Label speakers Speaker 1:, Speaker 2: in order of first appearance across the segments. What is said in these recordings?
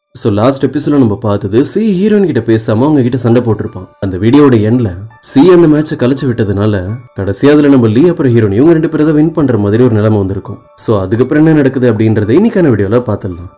Speaker 1: so last எபிசோட நம்ம பார்த்தது சி ஹீரோயின் கிட்ட பேசாம அவங்க கிட்ட சண்டை போட்டிருப்பான் அந்த வீடியோட எண்ட்ல சி அந்த மேட்சை கலைச்சு விட்டதுனால கடைசியா அதுல நம்ம லீ அப்புறம் ஹீரோயின் இவங்க ரெண்டு பேரும் வின் பண்ற மாதிரி ஒரு நிலைமை வந்திருக்கும் ஸோ அதுக்கப்புறம் என்ன நடக்குது அப்படின்றத இன்னைக்கான வீடியோல பார்த்துடலாம்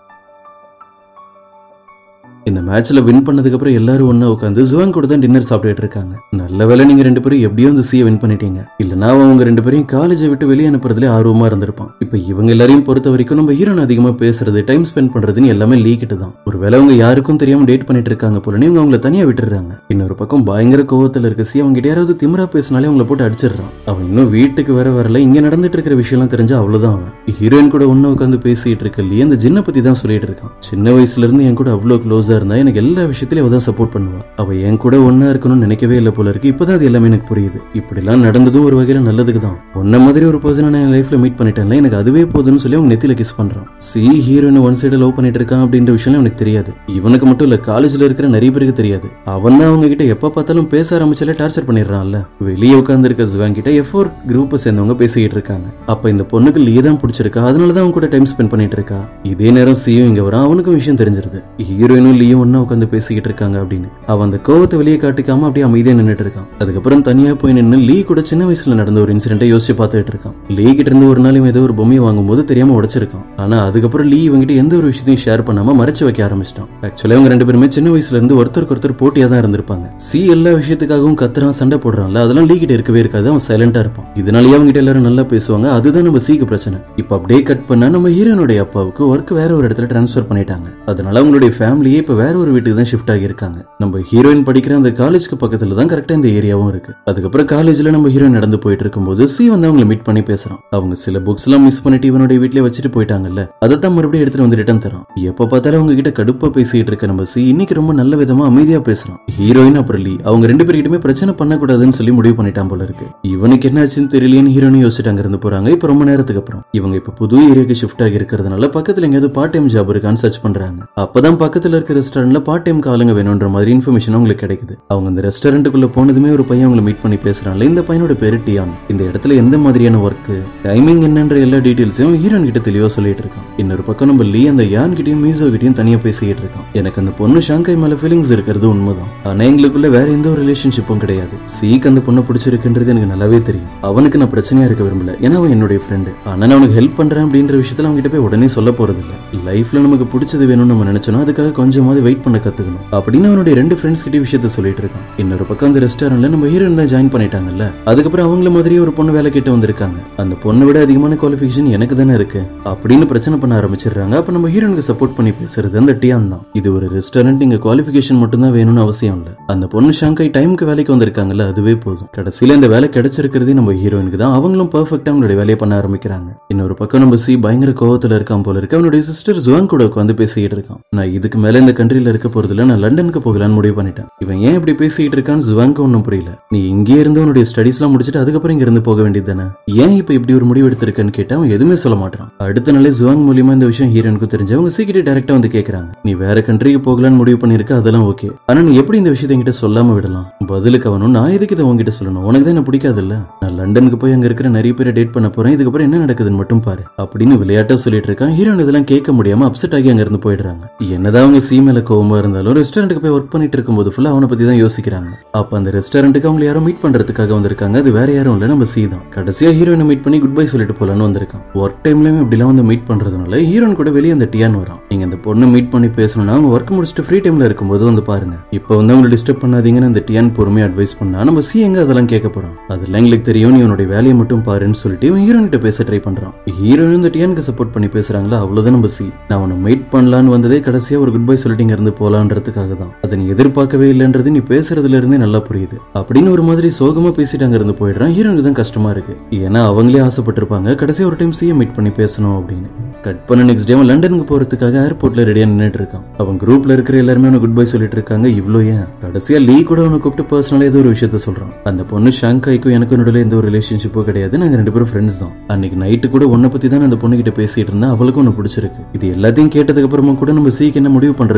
Speaker 1: இந்த மேட்ச்ல வின் பண்ணதுக்கு அப்புறம் எல்லாரும் ஒண்ணா உட்காந்து ஜுவாங் கூட தான் டின்னர் சாப்பிட்டுட்டு இருக்காங்க நல்ல வேளை நீங்க ரெண்டு பேரும் எப்படியோ இந்த சியை வின் பண்ணிட்டீங்க இல்லனா அவன் அவங்க ரெண்டு பேரையும் காலேஜை விட்டு வெளியே அனுப்புறதுல ஆர்வமா இருந்திருப்பான் இப்போ இவங்க எல்லாரையும் பொறுத்த வரைக்கும் நம்ம ஹீரோன் அதிகமா பேசுறது டைம் ஸ்பெண்ட் பண்றதுன்னு எல்லாமே லீக்கிட்டு தான் ஒருவேளை அவங்க யாருக்கும் தெரியாம டேட் பண்ணிட்டு இருக்காங்க போலன்னு இவங்க அவங்கள தனியா விட்டுறாங்க இன்னொரு பக்கம் பயங்கர கோவத்துல இருக்க சி அவங்க கிட்ட யாராவது திமிரா பேசினாலே அவங்கள போட்டு அடிச்சிடுறான் அவன் இன்னும் வீட்டுக்கு வேற வரல இங்க நடந்துட்டு இருக்கிற விஷயம்லாம் தெரிஞ்சா அவ்வளவுதான் அவன் ஹீரோயின் கூட ஒண்ணு உட்காந்து பேசிட்டு இருக்க இல்லையே அந்த ஜின்ன பத்தி தான் சொல்லிட்டு இருக்கான் சின்ன வயசுல இருந்து என் கூட அவ்வளவு க்ளோஸா இருந்தா எனக்கு எல்லா விஷயத்திலயும் அவ தான் சப்போர்ட் பண்ணுவா அவ என் கூட ஒன்னா இருக்கணும்னு நினைக்கவே இல்லை போல இருக்கு இப்பதான் அது எல்லாமே எனக்கு புரியுது இப்படிலாம் நடந்ததும் ஒரு வகையில நல்லதுக்கு தான் உன்ன மாதிரி ஒரு பர்சனை நான் என் லைஃப்ல மீட் பண்ணிட்டேன்ல எனக்கு அதுவே போதும்னு சொல்லி அவங்க நெத்தியில கிஸ் பண்றான் சி ஹீரோயின் ஒன் சைடு லவ் பண்ணிட்டு இருக்கான் அப்படின்ற விஷயம் எனக்கு தெரியாது இவனுக்கு மட்டும் இல்ல காலேஜ்ல இருக்கிற நிறைய பேருக்கு தெரியாது அவன் தான் அவங்க கிட்ட எப்ப பார்த்தாலும் பேச ஆரம்பிச்சாலே டார்ச்சர் பண்ணிடுறான்ல வெளியே உட்கார்ந்து இருக்க ஜுவான் கிட்ட எஃப் ஃபோர் குரூப்பை சேர்ந்தவங்க பேசிக்கிட்டு இருக்காங்க அப்ப இந்த பொண்ணுக்கு லீ தான் பிடிச்சிருக்கா அதனாலதான் அவங்க கூட டைம் ஸ்பெண்ட் பண்ணிட்டு இருக்கா இதே நேரம் சியும் இங்க வரான் அவனுக்கும் விஷயம் தெரிஞ்சிருது ஹீரோயினும் லீயும் ஒன்னா உட்காந்து பேசிக்கிட்டு இருக்காங்க அப்படின்னு அவன் அந்த கோவத்தை வெளியே காட்டிக்காம அப்படியே அமைதியா நின்னுட்டு இருக்கான் அதுக்கப்புறம் தனியா போய் நின்னு லீ கூட சின்ன வயசுல நடந்த ஒரு இன்சிடென்ட்டை யோசிச்சு பார்த்துட்டு இருக்கான் லீ கிட்ட இருந்து ஒரு நாள் இவன் ஏதோ ஒரு பொம்மையை வாங்கும்போது தெரியாம உடைச்சிருக்கான் ஆனா அதுக்கப்புறம் லீ இவங்கிட்ட எந்த ஒரு விஷயத்தையும் ஷேர் பண்ணாம மறைச்சு வைக்க ஆரம்பிச்சிட்டான் ஆக்சுவலா இவங்க ரெண்டு பேருமே சின்ன வயசுல இருந்து ஒருத்தருக்கு ஒருத்தர் போட்டியா தான் இருந்திருப்பாங்க சி எல்லா விஷயத்துக்காகவும் கத்துறான் சண்டை போடுறான்ல அதெல்லாம் லீ கிட்ட இருக்கவே இருக்காது அவன் சைலண்டா இருப்பான் இதனாலயே அவங்க கிட்ட எல்லாரும் நல்லா பேசுவாங்க அதுதான் நம்ம சீக்கு பிரச்சனை இப்ப அப்படியே கட் பண்ணா நம்ம ஹீரோனுடைய அப்பாவுக்கு ஒர்க் வேற ஒரு இடத்துல டிரான்ஸ்ஃபர் பண்ணிட்டாங்க அதனால அவங்களுடைய ஃபேமிலியே இப்ப வேற ஒரு வீட்டுக்கு தான் ஷிஃப்ட் ஆகியிருக்காங்க நம்ம ஹீரோயின் படிக்கிற அந்த காலேஜ்க்கு பக்கத்துல தான் கரெக்டா இந்த ஏரியாவும் இருக்கு அதுக்கப்புறம் காலேஜ்ல நம்ம ஹீரோயின் நடந்து போயிட்டு இருக்கும்போது சி வந்து அவங்களை மீட் பண்ணி பேசுறான் அவங்க சில புக்ஸ் எல்லாம் மிஸ் பண்ணிட்டு இவனுடைய வீட்லயே வச்சுட்டு போயிட்டாங்கல்ல அதை தான் மறுபடியும் எடுத்துட்டு வந்து ரிட்டன் தரான் எப்ப பார்த்தாலும் அவங்க கிட்ட கடுப்பா பேசிட்டு இருக்க நம்ம சி இன்னைக்கு ரொம்ப நல்ல விதமா அமைதியா பேசுறான் ஹீரோயின் அப்புறம் லீ அவங்க ரெண்டு பேர்கிட்டயுமே பிரச்சனை பண்ணக்கூடாதுன்னு சொல்லி முடிவு பண்ணிட்டான் போல இருக்கு இவனுக்கு என்ன ஆச்சுன்னு தெரியலையேன்னு ஹீரோயின் யோசிச்சுட்டு அங்க இருந்து போறாங்க இப்ப ரொம்ப நேரத்துக்கு அப்புறம் இவங்க இப்ப புது ஏரியாக்கு ஷிஃப்ட் ஆகி இருக்கிறதுனால பக்கத்துல எங்கேயாவது பார்ட் டைம் ஜாப் இருக்கான்னு சர்ச் பண்றாங்க அப்பதான் பக்கத்துல இருக்க ரெஸ்டாரண்ட்ல பார்ட் டைம் ஆளுங்க வேணும்ன்ற மாதிரி இன்ஃபர்மேஷன் உங்களுக்கு கிடைக்குது அவங்க அந்த ரெஸ்டாரண்ட்டுக்குள்ள போனதுமே ஒரு பையன் அவங்களை மீட் பண்ணி பேசுறான்ல இந்த பையனோட பேரு டியான் இந்த இடத்துல எந்த மாதிரியான ஒர்க் டைமிங் என்னன்ற எல்லா டீடைல்ஸையும் ஹீரோன் கிட்ட தெளிவா சொல்லிட்டு இருக்கான் இன்னொரு பக்கம் நம்ம லீ அந்த யான் கிட்டயும் மீசோ கிட்டயும் தனியா பேசிக்கிட்டு இருக்கான் எனக்கு அந்த பொண்ணு ஷாங்காய் மேல ஃபீலிங்ஸ் இருக்கிறது உண்மைதான் ஆனா எங்களுக்குள்ள வேற எந்த ஒரு ரிலேஷன்ஷிப்பும் கிடையாது சீக்கு அந்த பொண்ணை பிடிச்சிருக்குன்றது எனக்கு நல்லாவே தெரியும் அவனுக்கு நான் பிரச்சனையா இருக்க விரும்பல ஏன்னா அவன் என்னுடைய ஃப்ரெண்டு ஆனா நான் அவனுக்கு ஹெல்ப் பண்றேன் அப்படின்ற விஷயத்துல அவங்க கிட்ட போய் உடனே சொல்ல போறது இல்ல லைஃப்ல நமக்கு பிடிச்சது வேணும்னு நம்ம நினைச்சோம்னா அதுக்காக கொஞ்சமாவது வெயிட் பண்ண கத்துக்கணும் அப்படின்னு அவனுடைய ரெண்டு ஃப்ரெண்ட்ஸ் கிட்ட விஷயத்த சொல்லிட்டு இருக்கான் இன்னொரு பக்கம் அந்த ரெஸ்டாரண்ட்ல நம்ம ஹீரோயின் தான் ஜாயின் பண்ணிட்டாங்கல்ல அதுக்கப்புறம் அவங்கள மாதிரியே ஒரு பொண்ணு வேலை கிட்ட வந்திருக்காங்க அந்த பொண்ணை விட அதிகமான குவாலிஃபிகேஷன் எனக்கு தானே இருக்கு அப்படின்னு பிரச்சனை பண்ண ஆரம்பிச்சிடுறாங்க அப்ப நம்ம ஹீரோனுக்கு சப்போர்ட் பண்ணி பேசுறது அந்த டியான் தான் இது ஒரு ரெஸ்டாரண்ட் இங்க குவாலிஃபிகேஷன் மட்டும் தான் வேணும்னு அவசியம் இல்ல அந்த பொண்ணு ஷாங்காய் டைமுக்கு வேலைக்கு வந்திருக்காங்கல்ல அதுவே போதும் கடைசியில இந்த வேலை கிடைச்சிருக்கிறதே நம்ம ஹீரோயினுக்கு தான் அவங்களும் பெர்ஃபெக்டா அவங்களுடைய வேலையை பண்ண ஆரம்பிக்கிறாங்க இன்னொரு பக்கம் நம்ம சி பயங்கர கோவத்துல இருக்கான் போல இருக்கு அவனுடைய சிஸ்டர் ஜுவான் கூட உட்காந்து பேசிக்கிட்டு இருக்கான் நான் இதுக்கு மேல இந்த கண்ட்ரில இருக்க போறதுல நான் லண்டனுக்கு போகலான்னு முடிவு பண்ணிட்டேன் இவன் ஏன் இப்படி பேசிக்கிட்டு இருக்கான்னு ஜுவாங்க்கு ஒன்றும் புரியல நீ இங்கே இருந்து உன்னுடைய ஸ்டடிஸ் எல்லாம் முடிச்சுட்டு அதுக்கப்புறம் இங்க இருந்து போக வேண்டியது தானே ஏன் இப்ப இப்படி ஒரு முடிவு எடுத்திருக்கன்னு கேட்டா அவன் எதுவுமே சொல்ல மாட்டான் அடுத்த நாளே ஜுவாங் மூலியமா இந்த விஷயம் ஹீரோனுக்கு தெரிஞ்சு அவங்க சீக்கிரம் டைரக்டா வந்து கேக்குறாங்க நீ வேற கண்ட்ரிக்கு போகலான்னு முடிவு பண்ணிருக்க அதெல்லாம் ஓகே ஆனா நீ எப்படி இந்த விஷயத்தை என்கிட்ட சொல்லாம விடலாம் பதிலுக்கு அவனும் நான் எதுக்கு இதை உங்ககிட்ட சொல்லணும் உனக்கு தான் என்ன பிடிக்காதுல்ல நான் லண்டனுக்கு போய் அங்க இருக்கிற நிறைய பேரை டேட் பண்ண போறேன் இதுக்கப்புறம் என்ன நடக்குதுன்னு மட்டும் பாரு அப்படின்னு விளையாட்டா சொல்லிட்டு இருக்கான் ஹீரோன் இதெல்லாம் கேட்க முடியாம அப்செட் ஆகி அங்க இருந்து போயிடுறாங்க என்னதான் அவங்க சீ மேல கோவமா இருந்தாலும் ரெஸ்டாரண்ட்டுக்கு போய் ஒர்க் பண்ணிட்டு இருக்கும்போது ஃபுல்லா அவனை பத்தி தான் யோசிக்கிறாங்க அப்ப அந்த ரெஸ்டாரண்ட்டுக்கு அவங்க யாரோ மீட் பண்றதுக்காக வந்திருக்காங்க அது வேற யாரும் இல்ல நம்ம சி தான் கடைசியா ஹீரோயினை மீட் பண்ணி குட் பை சொல்லிட்டு போலான்னு வந்திருக்கான் ஒர்க் டைம்லயும் இப்படிலாம் வந்து மீட் பண்றதுனால ஹீரோயின் கூட வெளியே அந்த டியான் வரான் நீங்க அந்த பொண்ணை மீட் பண்ணி பேசணும்னா அவங்க ஒர்க் முடிச்சுட்டு ஃப்ரீ டைம்ல இருக்கும்போது வந்து பாருங்க இப்போ வந்து அவங்களை டிஸ்டர்ப் பண்ணாதீங்கன்னு அந்த டியான் பொறுமையா அட்வைஸ் பண்ணா நம்ம சி எங்க அதெல்லாம் கேட்க போறோம் அதெல்லாம் எங்களுக்கு தெரியும் நீ உன்னுடைய வேலையை மட்டும் பாருன்னு சொல்லிட்டு இவன் ஹீரோயின் கிட்ட பேச ட்ரை பண்றான் ஹீரோயின் இந்த டியானுக்கு சப்போர்ட் பண்ணி பேசுறாங்களா அவ்வளவுதான் நம்ம சி நான் உன்னை மீட் பண்ணலான்னு வந்ததே கடைசியா ஒரு குட் பை சொல்லிட்டு இங்க இருந்து போலான்றதுக்காக தான் அதை நீ எதிர்பார்க்கவே இல்லைன்றது நீ பேசுறதுல இருந்தே நல்லா புரியுது அப்படின்னு ஒரு மாதிரி சோகமா பேசிட்டு அங்க இருந்து போயிடுறான் ஹீரோனுக்கு தான் கஷ்டமா இருக்கு ஏன்னா அவங்களே ஆசைப்பட்டிருப்பாங்க கடைசியா ஒரு டைம் சிஎம் மீட் பண்ணி பேசணும் அப்படின்னு கட் பண்ண நெக்ஸ்ட் டே லண்டனுக்கு போறதுக்காக ஏர்போர்ட்ல ரெடியா நின்னுட்டு இருக்கான் அவன் குரூப்ல இருக்கிற எல்லாருமே அவனுக்கு குட் பை சொல்லிட்டு இருக்காங்க இவ்ளோ ஏன் கடைசியா லீ கூட அவனை கூப்பிட்டு பர்சனலா ஏதோ ஒரு விஷயத்த சொல்றான் அந்த பொண்ணு ஷாங்காய்க்கும் எனக்கு நடுவில் எந்த ஒரு ரிலேஷன்ஷிப்போ கிடையாது நாங்க ரெண்டு பேரும் ஃப்ரெண்ட்ஸ் தான் அன்னைக்கு நைட்டு கூட உன்னை பத்தி தான் அந்த பொண்ணு கிட்ட பேசிட்டு இருந்தேன் அவளுக்கும் ஒன்று பிடிச்சிருக்கு இது எல்லாத்தையும் கேட்டதுக்கு அப்புறமா கூட நம்ம சீக்கு என்ன முடிவு பண்றது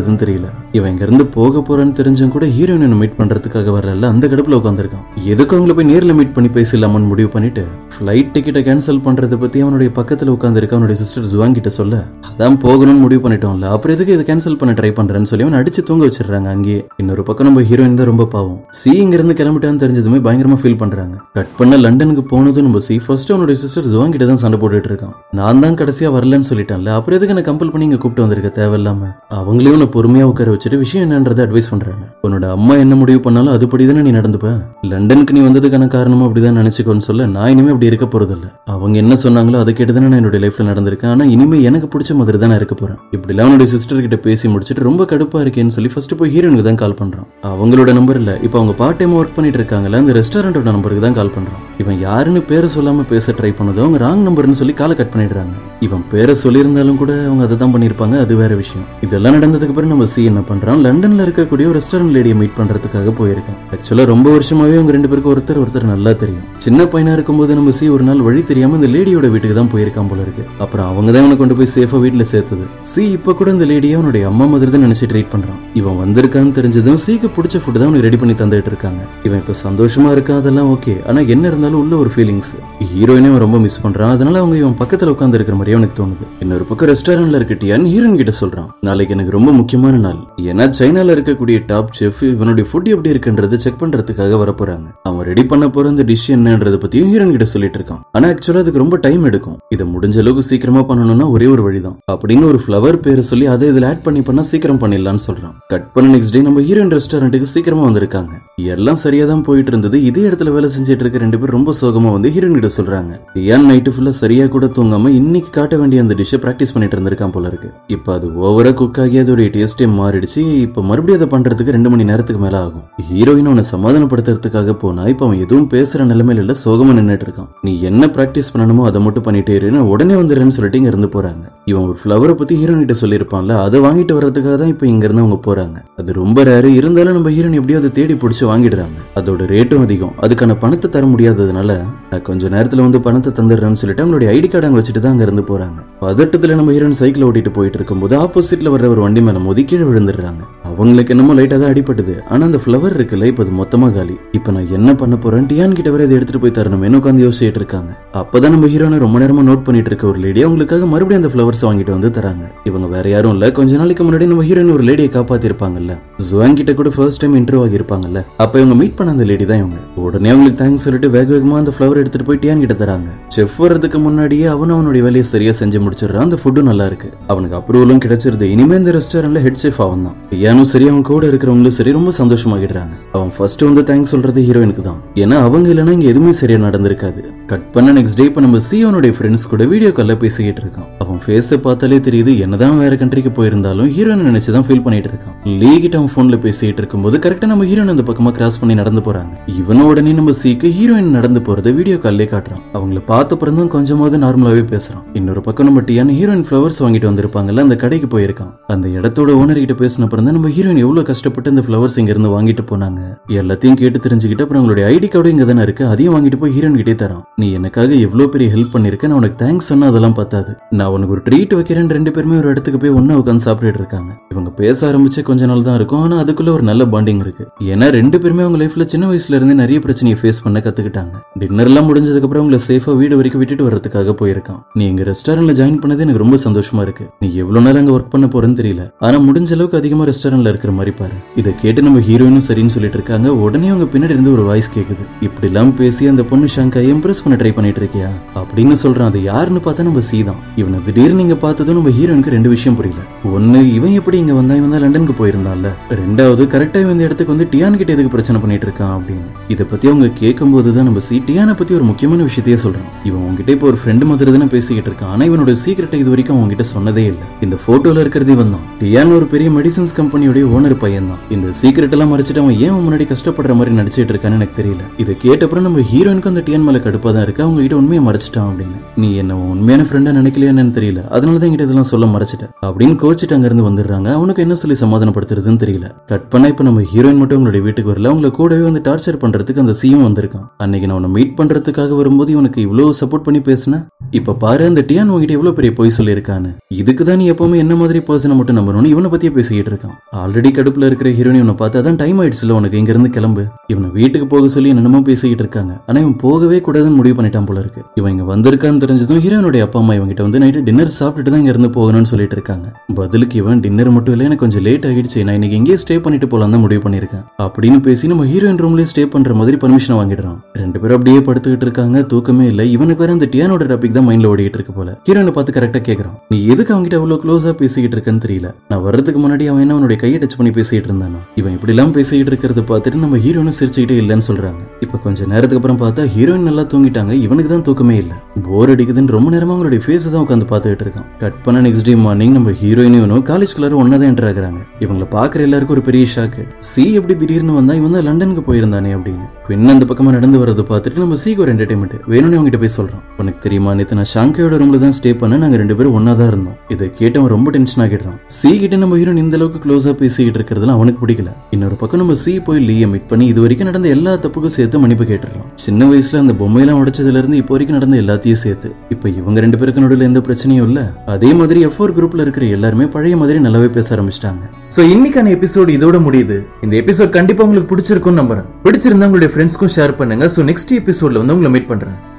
Speaker 1: பண்றதுன்னு தெரியல இவன் இங்க இருந்து போக போறான்னு தெரிஞ்சும் கூட ஹீரோயினை மீட் பண்றதுக்காக வரல அந்த கடுப்புல உட்காந்துருக்கான் எதுக்கு அவங்கள போய் நேர்ல மீட் பண்ணி பேசலாமன்னு முடிவு பண்ணிட்டு ஃபிளைட் டிக்கெட்டை கேன்சல் பண்றதை பத்தி அவனுடைய பக்கத்துல உட்காந்துருக்க அவனுடைய சிஸ்டர் ஜுவாங் கிட்ட சொல்ல அதான் போகணும்னு முடிவு பண்ணிட்டோம்ல அப்புறம் எதுக்கு இதை கேன்சல் பண்ண ட்ரை பண்றேன்னு சொல்லி அவன் அடிச்சு தூங்க வச்சிடுறாங்க அங்கேயே இன்னொரு பக்கம் நம்ம ஹீரோயின் தான் ரொம்ப பாவம் சி இங்க இருந்து கிளம்பிட்டான்னு தெரிஞ்சதுமே பயங்கரமா ஃபீல் பண்றாங்க கட் பண்ண லண்டனுக்கு போனதும் நம்ம சி ஃபர்ஸ்ட் அவனுடைய சிஸ்டர் ஜுவாங் கிட்ட தான் சண்டை போட்டுட்டு இருக்கான் நான் தான் கடைசியா வரலன்னு சொல்லிட்டேன்ல அப்புறம் எதுக்கு என்ன கம்பல் பண்ணி இங்க கூப்பிட்டு வந்திருக்க தேவையில்லாம அவங்களையும் உன்னை பொறுமையா உட்கார வச்சுட்டு விஷயம் என்னன்றதை அட்வைஸ் பண்றாங்க உன்னோட அம்மா என்ன முடிவு பண்ணாலும் அதுபடி தானே நீ நடந்துப்ப லண்டனுக்கு நீ வந்ததுக்கான காரணமும் அப்படிதான் நினைச்சுக்கோன்னு சொல்ல நான் இனிமே அப்படி இருக்க போறதில்ல அவங்க என்ன சொன்னாங்களோ அதை கேட்டு தானே நான் என்னோட லைஃப்ல நடந்திருக்கேன் ஆனா இனிமே எனக்கு பிடிச்ச மாதிரி தான் நான் இருக்க போறேன் இப்படிலாம் அவனுடைய சிஸ்டர் கிட்ட பேசி முடிச்சுட்டு ரொம்ப கடுப்பா இருக்கேன்னு சொல்லி ஃபர்ஸ்ட் போய் ஹீரோனுக்கு தான் கால் பண்றான் அவங்களோட நம்பர் இல்ல இப்போ அவங்க பார்ட் டைம் ஒர்க் பண்ணிட்டு இருக்காங்கல்ல அந்த ரெஸ்டாரண்டோட நம்பருக்கு தான் கால் பண்றான் இவன் யாருன்னு பேரை சொல்லாம பேச ட்ரை பண்ணதோ அவங்க ராங் நம்பர்னு சொல்லி காலை கட் பண்ணிடுறாங்க இவன் பேரை சொல்லியிருந்தாலும் கூட அவங்க அதை தான் பண்ணியிருப்பாங்க அது வேற விஷயம் இதெல்லாம் நடந்ததுக்கு அப்புறம் நம்ம சி என்ன பண்றான் லண்டன்ல இருக்கக்கூடிய ஒரு ரெஸ்டாரண்ட் லேடியை மீட் பண்றதுக்காக போயிருக்கான் ஆக்சுவலா ரொம்ப வருஷமாவே அவங்க ரெண்டு பேருக்கு ஒருத்தர் ஒருத்தர் நல்லா தெரியும் சின்ன பையனா இருக்கும்போது நம்ம சி ஒரு நாள் வழி தெரியாம இந்த லேடியோட வீட்டுக்கு தான் போயிருக்கான் போல இருக்கு அப்புறம் அவங்க தான் அவனை கொண்டு போய் சேஃபா வீட்டுல சேர்த்தது சி இப்ப கூட இந்த லேடியை அவனுடைய அம்மா மாதிரி தான் நினைச்சு ட்ரீட் பண்றான் இவன் வந்திருக்கான்னு தெரிஞ்சதும் சீக்கு பிடிச்ச ஃபுட் தான் அவனுக்கு ரெடி பண்ணி தந்துட்டு இருக்காங்க இவன் இப்ப சந்தோஷமா இருக்கா அதெல்லாம் ஓகே ஆனா என்ன இருந்தாலும் உள்ள ஒரு ஃபீலிங்ஸ் ஹீரோயினே அவன் ரொம்ப மிஸ் பண்றான் அதனால அவங்க இவன் பக்கத்துல உட்கார்ந்து இருக்கிற மாதிரி அவனுக்கு தோணுது இன்னொரு பக்கம் ரெஸ்டாரண்ட்ல இருக்கட்டியான்னு ஹீரோயின் கிட்ட சொல்றான் நாளைக்கு எனக்கு ரொம்ப முக்கியமான நாள் ஏன்னா சைனால இருக்கக்கூடிய டாப் செஃப் இவனுடைய ஃபுட் எப்படி இருக்குன்றது செக் பண்றதுக்காக வர போறாங்க அவன் ரெடி பண்ண போற இந்த டிஷ் என்னன்றத பத்தியும் ஹீரோயின் கிட்ட சொல்லிட்டு இருக்கான் ஆனா ஆக்சுவலா அதுக்கு ரொம்ப டைம் எடுக்கும் இதை முடிஞ்ச அளவுக்கு சீக்கிரமா பண்ணணும்னா ஒரே ஒரு வழிதான் அப்படின்னு ஒரு ஃப்ளவர் பேரை சொல்லி அதை இதுல ஆட் பண்ணி பண்ணா சீக்கிரம் பண்ணிடலாம்னு சொல்றான் கட் பண்ண நெக்ஸ்ட் டே நம்ம ஹீரோயின் ரெஸ்டாரண்ட்டுக்கு சீக்கிரமா வந்திருக்காங்க எல்லாம் சரியா தான் போயிட்டு இருந்தது இதே இடத்துல வேலை செஞ்சுட்டு இருக்க ரெண்டு பேர் ரொம்ப சோகமா வந்து ஹீரோயின் கிட்ட சொல்றாங்க ஏன் நைட்டு ஃபுல்லா சரியா கூட தூங்காம இன்னைக்கு காட்ட வேண்டிய அந்த டிஷ்ஷை பிராக்டிஸ் பண்ணிட்டு இருந்திருக்கான் போல இருக்கு இப்ப அது ஓவரா குக் ஆகி அதோட டேஸ்டே மாறிடுச்சு இப்ப மறுபடியும் அதை பண்றதுக்கு ரெண்டு மணி நேரத்துக்கு மேல ஆகும் ஹீரோயின் அவனை சமாதானப்படுத்துறதுக்காக போனா இப்ப அவன் எதுவும் பேசுற நிலைமையில இல்ல சோகமா நின்னுட்டு இருக்கான் நீ என்ன பிராக்டிஸ் பண்ணணுமோ அதை மட்டும் பண்ணிட்டே இரு நான் உடனே வந்துடுறேன்னு சொல்லிட்டு இங்க இருந்து போறாங்க இவன் ஒரு ஃபிளவரை பத்தி ஹீரோயின் கிட்ட சொல்லியிருப்பான்ல அதை வாங்கிட்டு வர்றதுக்காக தான் இப்ப இங்க இருந்து அவங்க போறாங்க அது ரொம்ப ரேரு இருந்தாலும் நம்ம ஹீரோயின் எப்படியோ அதை தேடி பிடிச்சு வாங்கிடுறாங்க அதோட ரேட்டும் அதிகம் அதுக்கான பணத்தை தர முடியாததுனால நான் கொஞ்ச நேரத்துல வந்து பணத்தை தந்துடுறேன்னு சொல்லிட்டு அவங்களுடைய ஐடி கார்டு அங்க வச்சுட்டு தான் அங்க இருந்து போறாங்க பதட்டத்துல நம்ம ஹீரோயின் சைக்கிள் ஓட்டிட்டு போயிட்டு இருக்கும்போது ஆப்போசிட்ல வர்ற ஒரு வண்டி மேல மோதி கீழே விழுந்துடுறாங்க அவங்களுக்கு என்னமோ லைட்டா தான் அடிபட்டுது ஆனா அந்த ஃபிளவர் இருக்குல்ல இப்ப அது மொத்தமா காலி இப்ப நான் என்ன பண்ண போறேன் டியான் கிட்ட வரை இதை எடுத்துட்டு போய் தரணும் என்ன உட்காந்து யோசிச்சுட்டு இருக்காங்க அப்பதான் நம்ம ஹீரோனை ரொம்ப நேரமா நோட் பண்ணிட்டு இருக்க ஒரு லேடி அவங்களுக்காக மறுபடியும் அந்த ஃபிளவர்ஸ் வாங்கிட்டு வந்து தராங்க இவங்க வேற யாரும் இல்ல கொஞ்ச நாளைக்கு முன்னாடி நம்ம ஹீரோயின் ஒரு லேடியை காப்பாத்திருப்பாங்கல்ல ஜுவாங் கிட்ட கூட ஃபர்ஸ்ட் டைம் இன்டர்வ் ஆகியிருப்பாங்கல்ல அப்ப இவங்க மீட் பண்ண அந்த லேடி தான் இவங்க உடனே அவங்களுக்கு தேங்க்ஸ் சொல்லிட்டு வேக வேகமா அந்த ஃபிளவர் எடுத்துட்டு போய் டியான் கிட்ட தராங்க செஃப் வர்றதுக்கு முன்னாடியே அவன் அவனுடைய வேலையை சரியா செஞ்சு முடிச்சிடுறான் அந்த ஃபுட்டும் நல்லா இருக்கு அவனுக்கு அப்ரூவலும் கிடைச்சிருது இனிமே இந்த ரெஸ்டாரண்ட்ல ஹெட் செஃப் அவன் தான் ஏனும் சரி அவன் கூட இருக்கிறவங்களும் சரி ரொம்ப சந்தோஷமாகிடுறாங்க அவன் ஃபர்ஸ்ட் வந்து தேங்க்ஸ் சொல்றது ஹீரோயினுக்கு தான் ஏன்னா அவங்க இல்லைன்னா இங்க எதுவுமே சரியா நடந்திருக்காது கட் பண்ண நெக்ஸ்ட் டே இப்ப நம்ம சியோனுடைய ஃப்ரெண்ட்ஸ் கூட வீடியோ கால்ல பேசிக்கிட்டு இருக்கான் அவன் ஃபேஸ பார்த்தாலே தெரியுது என்னதான் வேற கண்ட்ரிக்கு போயிருந்தாலும் ஹீரோயின் நினைச்சு தான் ஃபீல் பண்ணிட்டு இருக்கான் லீ கிட்ட அவன் போன்ல பேசிட்டு இருக்கும்போது கரெக்டா நம்ம ஹீரோயின் அந்த பக்கமா கிராஸ் பண்ணி நடந்து போறாங்க இவன உடனே நம்ம சீக்கு ஹீரோயின் நடந்து போறத வீடியோ கால்லே காட்டுறான் அவங்கள பார்த்த அப்புறம் தான் கொஞ்சமாவது நார்மலாவே பேசுறான் இன்னொரு பக்கம் நம்ம டியான் ஹீரோயின் ஃபிளவர்ஸ் வாங்கிட்டு வந்திருப்பாங்கல்ல அந்த கடைக்கு போயிருக்கான் அந்த இடத்தோட ஓனர் கிட்ட பேசின அப்புறம் தான் நம்ம ஹீரோயின் எவ்வளவு கஷ்டப்பட்டு இந்த ஃபிளவர்ஸ் இங்க இருந்து வாங்கிட்டு போனாங்க எல்லாத்தையும் கேட்டு தெரிஞ்சுக்கிட்டு அப்புறம் உங்களுடைய ஐடி கார்டும் இங்க தானே இருக்கு அதையும் வாங்கிட்டு போய் ஹீரோயின் கிட்டே தரான் நீ எனக்காக எவ்வளவு பெரிய ஹெல்ப் பண்ணிருக்க நான் உனக்கு தேங்க்ஸ் சொன்னா அதெல்லாம் பத்தாது நான் உனக்கு ஒரு ட்ரீட் வைக்கிறேன் ரெண்டு பேருமே ஒரு இடத்துக்கு போய் ஒண்ணா உட்காந்து சாப்பிட்டுட்டு இருக்காங்க இவங்க பேச ஆரம்பிச்சு கொஞ்ச நாள் தான் இருக்கும் ஆனா அதுக்குள்ள ஒரு நல்ல பாண்டிங் இருக்கு ஏன்னா ரெண்டு பேருமே அவங்க லைஃப்ல சின்ன வயசுல இருந்து நிறைய பிரச்சனையை ஃபேஸ் பண்ண கத்துக்கிட்டாங்க டின்னர் எல்லாம் முடிஞ்சதுக்கு அப்புறம் உங்களை சேஃபா வீடு வரைக்கும் விட்டுட்டு வர்றதுக்காக போயிருக்கான் நீ எங்க ரெஸ்டாரண்ட்ல ஜாயின் பண்ணது எனக்கு ரொம்ப சந்தோஷமா இருக்கு நீ எவ்வளவு நாள் அங்க ஒர்க் பண்ண போறேன்னு தெரியல ஆனா முடிஞ்ச அளவுக்கு அதிகமா ரெஸ்டாரண்ட்ல இருக்கிற மாதிரி பாரு இதை கேட்டு நம்ம ஹீரோயினும் சரின்னு சொல்லிட்டு இருக்காங்க உடனே அவங்க பின்னாடி இருந்து ஒரு வாய்ஸ் கேக்குது இப்படி எல்லாம் பேசி அந்த பொண்ணு ஷாங்கா இம்ப்ரெஸ் பண்ண ட்ரை பண்ணிட்டு இருக்கியா அப்படின்னு சொல்றான் அது யாருன்னு பார்த்தா நம்ம சி தான் இவனை திடீர்னு நீங்க பார்த்ததும் நம்ம ஹீரோனுக்கு ரெண்டு விஷயம் புரியல ஒண்ணு இவன் எப்படி இங்க வந்தா இவன் தான் லண்டனுக்கு போயிருந்தான்ல ரெண்டாவது கரெக்டா இவன் இந்த இடத்துக்கு வந்து டியான் கிட்ட எதுக்கு பிரச்சனை பண்ணிட்டு இருக்கான் அப்படின்னு இதை பத்தி அவங்க கேட்கும் போதுதான் நம்ம சி டியானை பத்தி ஒரு முக்கியமான விஷயத்தையே சொல்றான் இவன் உங்ககிட்ட இப்போ ஒரு ஃப்ரெண்டு மாதிரி தானே பேசிக்கிட்டு இருக்கான் ஆனா இவனோட சீக்கிரட்டை இது வரைக்கும் அவங்ககிட்ட சொன்னதே இல்ல இந்த போட்டோல இருக்கிறது இவன் தான் டியான் ஒரு பெரிய மெடிசன்ஸ் கம்பெனியோட ஓனர் பையன் தான் இந்த சீக்கிரட் எல்லாம் மறைச்சிட்டு அவன் ஏன் அவன் முன்னாடி கஷ்டப்படுற மாதிரி நடிச்சிட்டு இருக்கான்னு எனக்கு தெரியல இதை கேட்டப்புறம் நம்ம ஹீரோயினுக்கு அந்த டியான் மேல கடுப்பா தான் இருக்கு அவங்க கிட்ட உண்மையை மறைச்சிட்டான் அப்படின்னு நீ என்ன உன் உண்மையான ஃப்ரெண்டா நினைக்கலையான்னு தெரியல அதனால தான் என்கிட்ட இதெல்லாம் சொல்ல மறைச்சிட்ட அப்படின்னு கோச்சிட்டு அங்க இருந்து வந்துடுறாங்க அவனுக்கு என்ன சொல்லி சமாதானப்படுத்துறதுன்னு தெரியல கட் பண்ணா இப்ப நம்ம ஹீரோயின் மட்டும் உங்களுடைய வீட்டுக்கு வரல அவங்கள கூடவே வந்து டார்ச்சர் பண்றதுக்கு அந்த சியும் வந்திருக்கான் அன்னைக்கு நான் உன்னை மீட் பண்றதுக்காக வரும்போது இவனுக்கு இவ்வளவு சப்போர்ட் பண்ணி பேசின இப்ப பாரு அந்த டியான் உங்ககிட்ட எவ்வளவு பெரிய பொய் சொல்லியிருக்கான்னு இதுக்கு தான் நீ எப்பவுமே என்ன மாதிரி பர்சனை மட்டும் நம்பணும்னு இவனை பத்தியே பேசிக்கிட்டு இருக்கான் ஆல்ரெடி கடுப்புல இருக்கிற ஹீரோயின் இவனை பார்த்து அதான் டைம் ஆயிடுச்சுல உனக்கு இங்க இருந்து கிளம்பு இவனை வீட்டுக்கு போக சொல்லி என்னென்னமோ பேசிக்கிட்டு இருக்காங்க ஆனா இவன் போகவே கூடாதுன்னு முடிவு பண்ணிட்டான் போல இருக்கு இவன் இங்க வந்திருக்கான்னு தெரிஞ்சதும் ஹீரோனுடைய அப்பா அம்மா இவங்கிட்ட வந்து நைட்டு டின்னர் சாப்பிட்டுட்டு தான் இங்க இருந்து போகணும்னு சொல்லிட்டு இருக்காங்க பதிலுக்கு இவன் டின்னர் மட்டும் இல்ல எனக்கு கொஞ்சம் லேட் ஆகிடுச்சு நான் இன்னைக்கு இங்கேயே ஸ்டே பண்ணிட்டு போலாம் தான் முடிவு பண்ணிருக்கேன் அப்படின்னு பேசி நம்ம ஹீரோயின் ரூம்லயே ஸ்டே பண்ற மாதிரி பர்மிஷன் வாங்கிடுறான் ரெண்டு பேரும் அப்படியே படுத்துக்கிட்டு இருக்காங்க தூக்கமே இல்ல இவனுக்கு வேற அந்த டியானோட டாபிக் தான் மைண்ட்ல ஓடிட்டு இருக்கு போல ஹீரோனை பார்த்து கரெக்டா கேக்குறான் நீ எதுக்கு அவன்கிட்ட அவ்வளவு க்ளோஸா பேசிக்கிட்டு இருக்கேன்னு தெரியல நான் வர்றதுக்கு முன்னாடி அவன் என்ன அவனுடைய கையை டச் பண்ணி பேசிட்டு இருந்தானோ இவன் இப்படி எல்லாம் பேசிக்கிட்டு இருக்கிறத பார்த்துட்டு நம்ம ஹீரோனும் சிரிச்சுக்கிட்டே இல்லைன்னு சொல்றாங்க இப்ப கொஞ்ச நேரத்துக்கு அப்புறம் பார்த்தா ஹீரோயின் நல்லா தூங்கிட்டாங்க இவனுக்கு தான் தூக்கமே இல்ல போர் அடிக்குதுன்னு ரொம்ப நேரமா அவங்களுடைய ஃபேஸ் தான் உட்காந்து பார்த்துக்கிட்டு இருக்கான் கட் பண்ண நெக்ஸ்ட் டே மார்னிங் நம்ம ஹீரோயினும் காலேஜ் குள்ளார ஒன்னா தான் என்டர் ஆகுறாங்க இவங்களை பாக்குற எல்லாருக்கும் ஒரு பெரிய ஷாக்கு சி எப்படி திடீர்னு வந்தா இவன் தான் லண்டனுக்கு போயிருந்தானே அப்படின்னு பின் அந்த பக்கமா நடந்து வரதை பார்த்துட்டு நம்ம சீக்கு ஒரு என்டர்டைன்மெண்ட் வேணும்னு அவங்ககிட்ட போய் சொல்றோம் உனக்கு தெரியுமா நேத்து நான் ஷாங்கையோட ரூம்ல தான் ஸ்டே பண்ண நாங்க ரெண்டு பேரும் ஒன்னா தான் இருந்தோம் இதை கேட்டு அவன் ரொம்ப டென்ஷன் ஆகிடுறான் சி கிட்ட நம்ம ஹீரோன் இந்த அளவுக்கு க்ளோஸா பேசிக்கிட்டு இருக்கிறதுல அவனுக்கு பிடிக்கல இன்னொரு பக்கம் நம்ம சி போய் லீய மீட் பண்ணி இது வரைக்கும் நடந்த எல்லா தப்புக்கும் சேர்த்து மன்னிப்பு கேட்டுறோம் சின்ன வயசுல அந்த பொம்மையெல்லாம் உடைச்சதுல இருந்து இப்போ வரைக்கும் நடந்த எல்லாத்தையும் சேர்த்து இப்ப இவங்க ரெண்டு பேருக்கு நடுவில் எந்த பிரச்சனையும் இல்ல அதே மாதிரி எஃப் ஃபோர் குரூப்ல இருக்கிற எல்லாருமே பழைய மாதிரி நல்லாவே பேச ஆரம்பிச்சிட்டாங்க
Speaker 2: சோ இன்னைக்கான எபிசோட் இதோட முடியுது இந்த எபிசோட் கண்டிப்பா உங்களுக்கு பிடிச்சிருக்கும்னு நம்புறேன் பிடிச்சிருந்தா உங்களுடைய ஃப்ரெண்ட்ஸ்க்கும் ஷேர் பண்ணுங்க சோ நெக்ஸ்ட் எபிசோட்ல வந்து உங்களை மீட் பண்றேன்